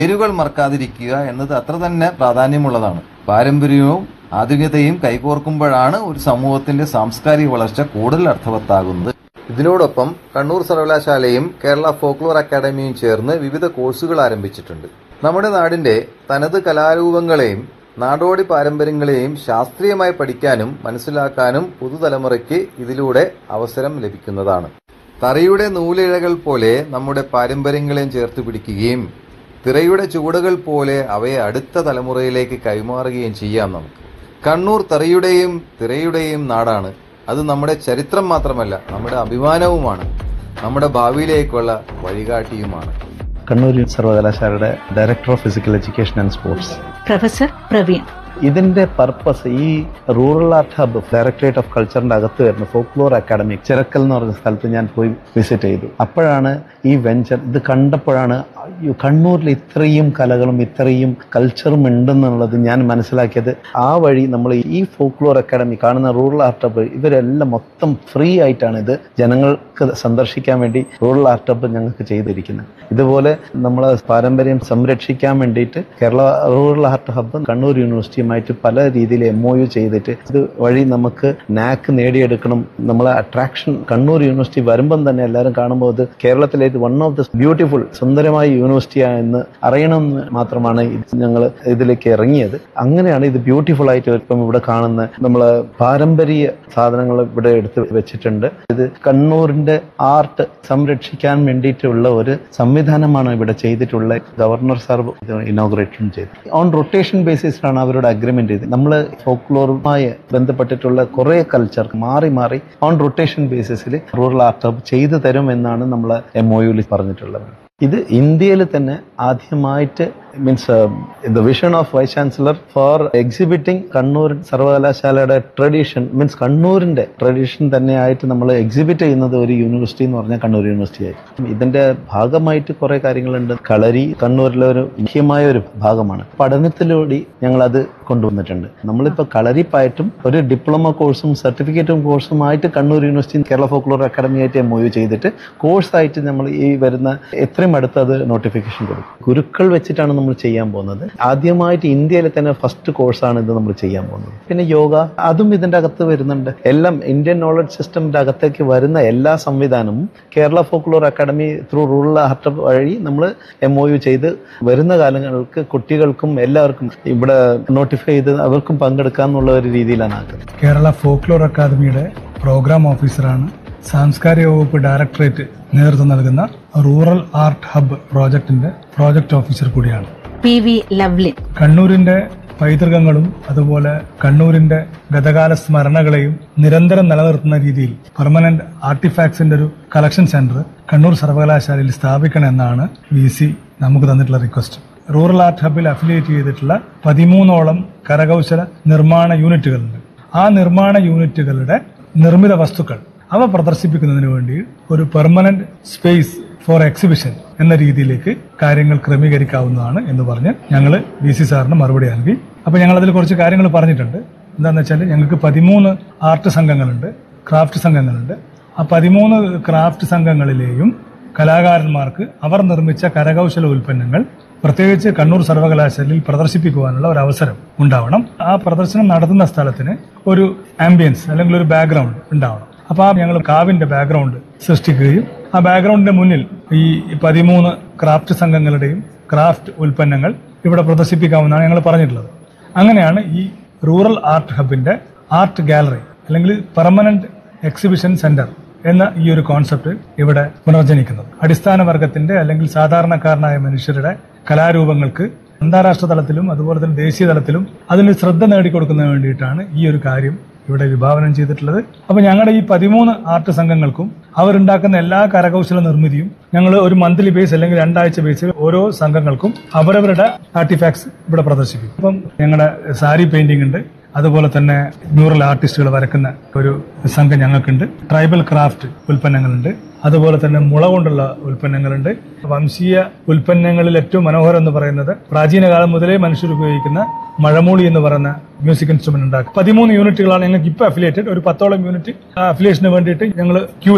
വേരുകൾ മറക്കാതിരിക്കുക എന്നത് അത്ര തന്നെ പ്രാധാന്യമുള്ളതാണ് പാരമ്പര്യവും ആധുനികതയും കൈകോർക്കുമ്പോഴാണ് ഒരു സമൂഹത്തിന്റെ സാംസ്കാരിക വളർച്ച കൂടുതൽ അർത്ഥവത്താകുന്നത് ഇതിനോടൊപ്പം കണ്ണൂർ സർവകലാശാലയും കേരള ഫോക്ലോർ അക്കാദമിയും ചേർന്ന് വിവിധ കോഴ്സുകൾ ആരംഭിച്ചിട്ടുണ്ട് നമ്മുടെ നാടിന്റെ തനത് കലാരൂപങ്ങളെയും നാടോടി പാരമ്പര്യങ്ങളെയും ശാസ്ത്രീയമായി പഠിക്കാനും മനസ്സിലാക്കാനും പുതുതലമുറയ്ക്ക് ഇതിലൂടെ അവസരം ലഭിക്കുന്നതാണ് തറയുടെ നൂലിഴകൾ പോലെ നമ്മുടെ പാരമ്പര്യങ്ങളെയും ചേർത്ത് പിടിക്കുകയും തിറയുടെ ചുവടുകൾ പോലെ അവയെ അടുത്ത തലമുറയിലേക്ക് കൈമാറുകയും ചെയ്യാം നമുക്ക് കണ്ണൂർ തറയുടെയും തിറയുടെയും നാടാണ് അത് നമ്മുടെ ചരിത്രം മാത്രമല്ല നമ്മുടെ അഭിമാനവുമാണ് നമ്മുടെ ഭാവിയിലേക്കുള്ള വഴികാട്ടിയുമാണ് കണ്ണൂർ സർവകലാശാലയുടെ director of physical education and sports professor Praveen ഇതിന്റെ പർപ്പസ് ഈ rural art hub directorate of കൾച്ചറിന്റെ അകത്ത് വരുന്ന ഫോക്ലോർ അക്കാഡമി ചിറക്കൽ എന്ന് പറഞ്ഞ സ്ഥലത്ത് ഞാൻ പോയി വിസിറ്റ് ചെയ്തു അപ്പോഴാണ് ഈ വെഞ്ചർ ഇത് കണ്ടപ്പോഴാണ് അയ്യോ കണ്ണൂരിൽ ഇത്രയും കലകളും ഇത്രയും കൾച്ചറും ഉണ്ടെന്നുള്ളത് ഞാൻ മനസ്സിലാക്കിയത് ആ വഴി നമ്മൾ ഈ ഫോക്ലോർ അക്കാഡമി കാണുന്ന റൂറൽ ആർട്ട് ഹബ്ബ് ഇവരെല്ലാം മൊത്തം ഫ്രീ ആയിട്ടാണ് ഇത് ജനങ്ങൾക്ക് സന്ദർശിക്കാൻ വേണ്ടി റൂറൽ ആർട്ട് ഹബ്ബ് ഞങ്ങൾക്ക് ചെയ്തിരിക്കുന്നത് ഇതുപോലെ നമ്മൾ പാരമ്പര്യം സംരക്ഷിക്കാൻ വേണ്ടിയിട്ട് Kerala rural art hub Kannur യൂണിവേഴ്സിറ്റിയുമായിട്ട് പല രീതിയിൽ എം ഒ യു ചെയ്തിട്ട് ഇത് വഴി നമുക്ക് നാക്ക് നേടിയെടുക്കണം നമ്മളെ അട്രാക്ഷൻ കണ്ണൂർ യൂണിവേഴ്സിറ്റി വരുമ്പം തന്നെ എല്ലാവരും കാണുമ്പോൾ ഇത് കേരളത്തിലെ ഇത് വൺ ഓഫ് ദ ബ്യൂട്ടിഫുൾ സുന്ദരമായ യൂണിവേഴ്സിറ്റിയാണെന്ന് അറിയണമെന്ന് മാത്രമാണ് ഞങ്ങൾ ഇതിലേക്ക് ഇറങ്ങിയത് അങ്ങനെയാണ് ഇത് ബ്യൂട്ടിഫുൾ ആയിട്ട് ഇപ്പം ഇവിടെ കാണുന്ന നമ്മളെ പാരമ്പര്യ സാധനങ്ങൾ ഇവിടെ എടുത്ത് വെച്ചിട്ടുണ്ട് ഇത് കണ്ണൂരിന്റെ ആർട്ട് സംരക്ഷിക്കാൻ വേണ്ടിയിട്ടുള്ള ഒരു സംവിധാനമാണ് ഇവിടെ ചെയ്തിട്ടുള്ള ഗവർണർ സാർ ഇത് ഇനോഗ്രേറ്റും ചെയ്തത് ഓൺ റൊട്ടേഷൻ ബേസിസിലാണ് അവരുടെ അഗ്രിമെന്റ് ചെയ്തത് നമ്മൾ ഫോക്ലോറുമായി ബന്ധപ്പെട്ടിട്ടുള്ള കുറെ കൾച്ചർ മാറി മാറി ഓൺ റൊട്ടേഷൻ ബേസിസിൽ റൂറൽ ആർട്ട് ഹബ് ചെയ്തു തരും എന്നാണ് നമ്മൾ എം ഒ യുവിൽ പറഞ്ഞിട്ടുള്ളത് ഇത് ഇന്ത്യയിൽ തന്നെ ആദ്യമായിട്ട് means the vision of vice chancellor for exhibiting Kannur സർവകലാശാലയുടെ ട്രഡീഷൻ മീൻസ് കണ്ണൂരിന്റെ ട്രഡീഷൻ തന്നെയായിട്ട് നമ്മൾ എക്സിബിറ്റ് ചെയ്യുന്നത് ഒരു യൂണിവേഴ്സിറ്റി എന്ന് പറഞ്ഞാൽ കണ്ണൂർ യൂണിവേഴ്സിറ്റി ആയിരിക്കും ഇതിന്റെ ഭാഗമായിട്ട് കുറെ കാര്യങ്ങളുണ്ട് കളരി കണ്ണൂരിലെ ഒരു മുഖ്യമായ ഒരു ഭാഗമാണ് പഠനത്തിലൂടെ ഞങ്ങൾ അത് കൊണ്ടുവന്നിട്ടുണ്ട് നമ്മളിപ്പോൾ കളരിപ്പായിട്ടും ഒരു ഡിപ്ലോമ കോഴ്സും സർട്ടിഫിക്കറ്റും കോഴ്സുമായിട്ട് Kannur university Kerala folklore academy ആയിട്ട് എം ചെയ്തിട്ട് കോഴ്സായിട്ട് നമ്മൾ ഈ വരുന്ന എത്രയും അടുത്ത് അത് നോട്ടിഫിക്കേഷൻ കൊടുക്കും ഗുരുക്കൾ വെച്ചിട്ടാണ് നമ്മൾ ചെയ്യാൻ പോകുന്നത് ആദ്യമായിട്ട് ഇന്ത്യയിലെ തന്നെ ഫസ്റ്റ് കോഴ്സാണ് ഇത് നമ്മൾ ചെയ്യാൻ പോകുന്നത് പിന്നെ യോഗ അതും ഇതിന്റെ അകത്ത് വരുന്നുണ്ട് എല്ലാം ഇന്ത്യൻ നോളജ് സിസ്റ്റമിന്റെ അകത്തേക്ക് വരുന്ന എല്ലാ സംവിധാനവും Kerala folklore academy through rural art വഴി നമ്മൾ എം ഒ യു ചെയ്ത് വരുന്ന കാലങ്ങൾക്ക് കുട്ടികൾക്കും എല്ലാവർക്കും ഇവിടെ നോട്ടിഫൈ ചെയ്ത് അവർക്കും പങ്കെടുക്കാന്നുള്ള ഒരു രീതിയിലാണ് ആക്കുന്നത് കേരള ഫോക്ലോർ അക്കാദമിയുടെ പ്രോഗ്രാം ഓഫീസറാണ് സാംസ്കാരിക വകുപ്പ് ഡയറക്ടറേറ്റ് നേതൃത്വം നൽകുന്ന റൂറൽ ആർട്ട് ഹബ്ബ് പ്രോജക്ടിന്റെ പ്രോജക്ട് ഓഫീസർ കൂടിയാണ് പി വി ലവ്ലിൻ കണ്ണൂരിന്റെ പൈതൃകങ്ങളും അതുപോലെ കണ്ണൂരിന്റെ ഗതകാല സ്മരണകളെയും നിരന്തരം നിലനിർത്തുന്ന രീതിയിൽ പെർമനന്റ് ആർട്ടിഫാക്ട്സിന്റെ ഒരു കളക്ഷൻ സെന്റർ കണ്ണൂർ സർവകലാശാലയിൽ സ്ഥാപിക്കണമെന്നാണ് വി സി നമുക്ക് തന്നിട്ടുള്ള റിക്വസ്റ്റ് റൂറൽ ആർട്ട് ഹബിൽ അഫിലിയേറ്റ് ചെയ്തിട്ടുള്ള പതിമൂന്നോളം കരകൗശല നിർമ്മാണ യൂണിറ്റുകളുണ്ട് ആ നിർമ്മാണ യൂണിറ്റുകളുടെ നിർമ്മിത വസ്തുക്കൾ അവ പ്രദർശിപ്പിക്കുന്നതിന് വേണ്ടി ഒരു പെർമനന്റ് സ്പേസ് ഫോർ എക്സിബിഷൻ എന്ന രീതിയിലേക്ക് കാര്യങ്ങൾ ക്രമീകരിക്കാവുന്നതാണ് എന്ന് പറഞ്ഞ് ഞങ്ങൾ ഡി സി സാറിന് മറുപടി നൽകി അപ്പൊ ഞങ്ങൾ അതിൽ കുറച്ച് കാര്യങ്ങൾ പറഞ്ഞിട്ടുണ്ട് എന്താണെന്ന് വെച്ചാൽ ഞങ്ങൾക്ക് പതിമൂന്ന് ആർട്ട് സംഘങ്ങളുണ്ട് ക്രാഫ്റ്റ് സംഘങ്ങളുണ്ട് ആ പതിമൂന്ന് ക്രാഫ്റ്റ് സംഘങ്ങളിലെയും കലാകാരന്മാർക്ക് അവർ നിർമ്മിച്ച കരകൗശല ഉൽപ്പന്നങ്ങൾ പ്രത്യേകിച്ച് കണ്ണൂർ സർവകലാശാലയിൽ പ്രദർശിപ്പിക്കുവാനുള്ള ഒരു അവസരം ഉണ്ടാവണം ആ പ്രദർശനം നടത്തുന്ന സ്ഥലത്തിന് ഒരു ആംബിയൻസ് അല്ലെങ്കിൽ ഒരു ബാക്ക്ഗ്രൗണ്ട് ഉണ്ടാവണം അപ്പൊ ആ ഞങ്ങൾ കാവിന്റെ ബാക്ക്ഗ്രൗണ്ട് സൃഷ്ടിക്കുകയും ആ ബാക്ക്ഗ്രൗണ്ടിന്റെ മുന്നിൽ ഈ പതിമൂന്ന് ക്രാഫ്റ്റ് സംഘങ്ങളുടെയും ക്രാഫ്റ്റ് ഉൽപ്പന്നങ്ങൾ ഇവിടെ പ്രദർശിപ്പിക്കാമെന്നാണ് ഞങ്ങൾ പറഞ്ഞിട്ടുള്ളത് അങ്ങനെയാണ് ഈ റൂറൽ ആർട്ട് ഹബിന്റെ ആർട്ട് ഗാലറി അല്ലെങ്കിൽ പെർമനന്റ് എക്സിബിഷൻ സെന്റർ എന്ന ഈ ഒരു കോൺസെപ്റ്റ് ഇവിടെ പുനർജനിക്കുന്നത് അടിസ്ഥാന വർഗത്തിന്റെ അല്ലെങ്കിൽ സാധാരണക്കാരനായ മനുഷ്യരുടെ കലാരൂപങ്ങൾക്ക് അന്താരാഷ്ട്ര തലത്തിലും അതുപോലെ തന്നെ ദേശീയ തലത്തിലും അതിന് ശ്രദ്ധ നേടിക്കൊടുക്കുന്നതിന് വേണ്ടിയിട്ടാണ് ഈ ഒരു കാര്യം ഇവിടെ വിഭാവനം ചെയ്തിട്ടുള്ളത് അപ്പൊ ഞങ്ങളുടെ ഈ പതിമൂന്ന് ആർട്ട് സംഘങ്ങൾക്കും അവരുണ്ടാക്കുന്ന എല്ലാ കരകൗശല നിർമ്മിതിയും ഞങ്ങൾ ഒരു മന്ത്ലി ബേസ് അല്ലെങ്കിൽ രണ്ടാഴ്ച ബേസിൽ ഓരോ സംഘങ്ങൾക്കും അവരവരുടെ ആർട്ടിഫാക്ട്സ് ഇവിടെ പ്രദർശിപ്പിക്കും അപ്പം ഞങ്ങളുടെ സാരി പെയിന്റിംഗ് ഉണ്ട് അതുപോലെ തന്നെ മ്യൂറൽ ആർട്ടിസ്റ്റുകൾ വരക്കുന്ന ഒരു സംഘം ഞങ്ങൾക്കുണ്ട് ട്രൈബൽ ക്രാഫ്റ്റ് ഉൽപ്പന്നങ്ങളുണ്ട് അതുപോലെ തന്നെ മുള കൊണ്ടുള്ള ഉൽപ്പന്നങ്ങളുണ്ട് വംശീയ ഉൽപ്പന്നങ്ങളിൽ ഏറ്റവും മനോഹരം എന്ന് പറയുന്നത് പ്രാചീന കാലം മുതലേ മനുഷ്യർ ഉപയോഗിക്കുന്ന മഴമൂളി എന്ന് പറയുന്ന മ്യൂസിക് ഇൻസ്ട്രുമെന്റ് ഉണ്ടാക്കും പതിമൂന്ന് യൂണിറ്റുകളാണ് ഞങ്ങൾക്ക് ഇപ്പോൾ അഫിലിയേറ്റഡ് ഒരു പത്തോളം യൂണിറ്റ് അഫിലിയേഷന് വേണ്ടിയിട്ട് ഞങ്ങൾ ക്യൂലാണ്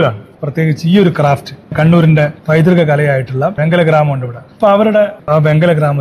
പ്രത്യേകിച്ച് ഈ ഒരു ക്രാഫ്റ്റ് കണ്ണൂരിന്റെ പൈതൃക കലയായിട്ടുള്ള വെങ്കല ഗ്രാമമുണ്ട് ഇവിടെ അപ്പൊ അവരുടെ ആ വെങ്കല ഗ്രാമ